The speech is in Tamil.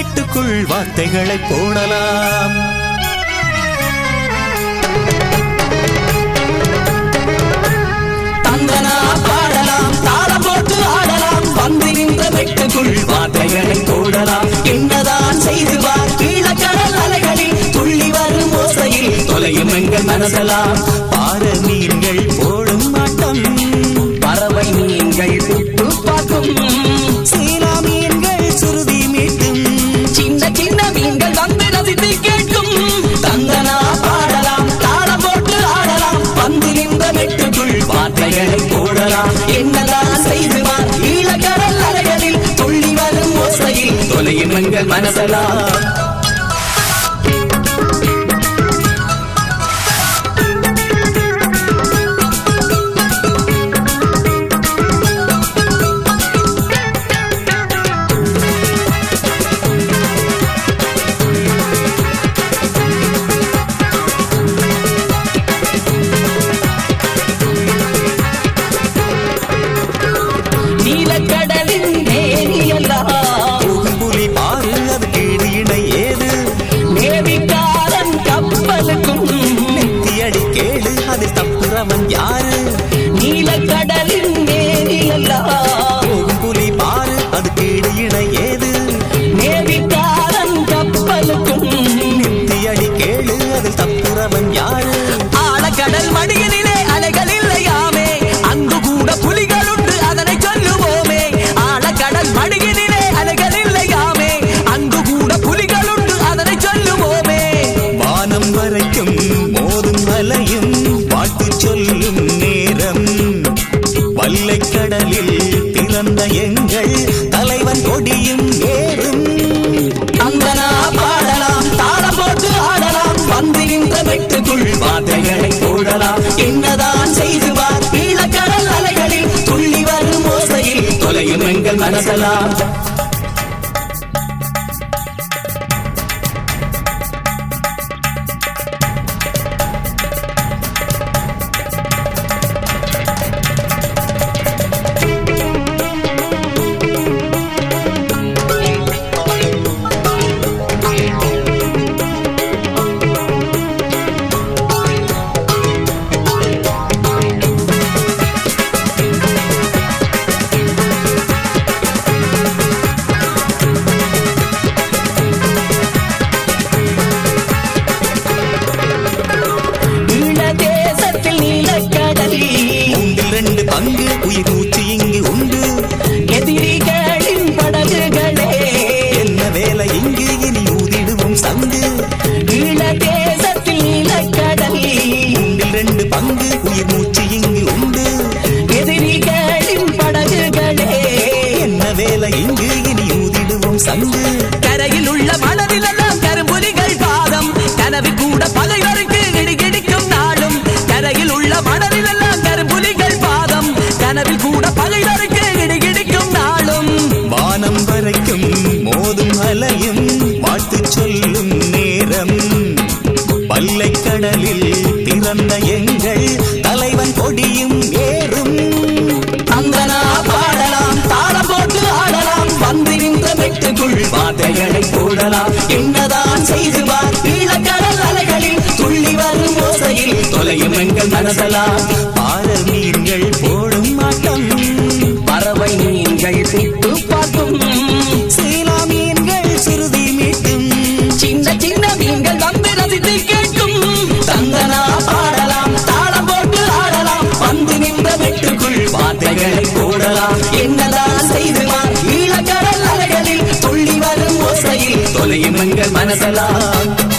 மெட்டுக்குள் வார்த்தைகளை போடலாம் தந்தனா பாடலாம் தாளம் போட்டு ஆடலாம் வந்து நின்ற வெட்டுக்குள் வார்த்தைகளை போடலாம் என்னதான் செய்து வார் கீழக்கடல் அலைகளில் துள்ளி வரும் ஓசையில் தொலையும் எங்கள் மனசலாம் பார மீன்கள் போடும் ஆட்டம் பறவை மீன்கள் உற்று பார்க்கும் சீலா மீன்கள் சுருதி மீட்டும் சின்ன சின்ன மீன்கள் வந்து ரசித்து கேட்கும் தந்தனா பாடலாம் தாளம் போட்டு ஆடலாம் வந்து நின்ற வெட்டுக்குள் வார்த்தைகளை போடலாம் என்னதான் செய்துவார் ஈழக்கடல் அலைகளில் துள்ளி வரும் ஓசையில் தொலையும் எங்கள் மனசலாம் நீலக்கடலின் நேரியெல்லாம் புலி பாரு அது கீழ் இணை ஏது நேவிக்காரன் கப்பலுக்கும் நெத்தியடி கேளு அதில் தப்புறவன் யாரு நீலக்கடலின் நேரியெல்லாம் புலி பாரு அது கீழ் இணை ஏது நேவிக்காரன் கப்பலுக்கும் நெத்தியடி கேளு அதில் தப்புறவன் யாரு ஆழக்கடல் மடியினிலே அலைகள் இல்லையாமே அங்கு கூட புலிகள் உண்டு அதனை சொல்லுவோமே ஆழக்கடல் மடியினிலே அலைகள் இல்லையாமே அங்கு கூட புலிகள் உண்டு அதனை சொல்லுவோமே வானம் வரைக்கும் மோதும் அலையும் வாழ்த்து சொல்லும் நேரம் வல்லைக்கடலில் பிறந்த எங்கள் தலைவன் கொடியும் ஏறும் அந்தனா பாடலாம் தாளம் போட்டு ஆடலாம் வந்து நின்ற வெட்டுக்குள் வார்த்தைகளை போடலாம் என்னதான் செய்துவார் ஈழக்கடல் அலைகளில் துள்ளி வரும் ஓசையில் தொலையும் எங்கள் மனசலாம் ஈழ தேசத்தில் நீலக்கடலில் மூன்றில் ரெண்டு பங்கு உயிர் மூச்சு இங்கு உண்டு எதிரிகளின் படகுகளே என்ன வேலை இங்கு இனி ஊதிடுவோம் சங்கு ஈழ தேசத்தில் நீலக்கடலில் மூன்றில் ரெண்டு பங்கு உயிர் மூச்சு இங்கு உண்டு எதிரிகளின் படகுகளே என்ன வேலை இங்கு இனி ஊதிடுவோம் சங்கு கரையில் உள்ள மனதிலெல்லாம் கரும்புலிகள் பாதம் கனவு கூட பகைவருக்கு இடிகிடிக்கும் நாளும் கரையில் உள்ள மனதிலெல்லாம் கரும்புலிகள் பாதம் கனவில் கூட பகைவருக்கு இடிகிடிக்கும் நாளும் வானம் வரைக்கும் மோதும் அலையும் வாழ்த்து சொல்லும் நேரம் பல்லைக்கடலில் பிறந்த எங்கள் தலைவன் கொடியும் ஏறும் அந்தனா பாடலாம் தாளம் போட்டு ஆடலாம் வந்து நின்ற வெட்டுக்குள் வார்த்தைகளை போடலாம் என்னதான் செய்துவார் ஈழக்கடல் அலைகளில் துள்ளி வரும் ஓசையில் தொலையும் எங்கள் மனசலாம் பார மீன்கள் போடும் ஆட்டம் பறவை மீன்கள் பிட்டு பார்க்கும் சீலா மீன்கள் சுருதி மீட்டும் சின்ன சின்ன மீன்கள் வந்து ரசித்து கேட்கும் தந்தனா பாடலாம் தாளம் போட்டு ஆடலாம் வந்து நின்ற வெட்டுக்குள் வார்த்தைகளை போடலாம் என்னதான் செய்துவார் ஈழக்கடல் அலைகளில் துள்ளி வரும் ஓசையில் தொலையும் எங்கள் மனசலாம்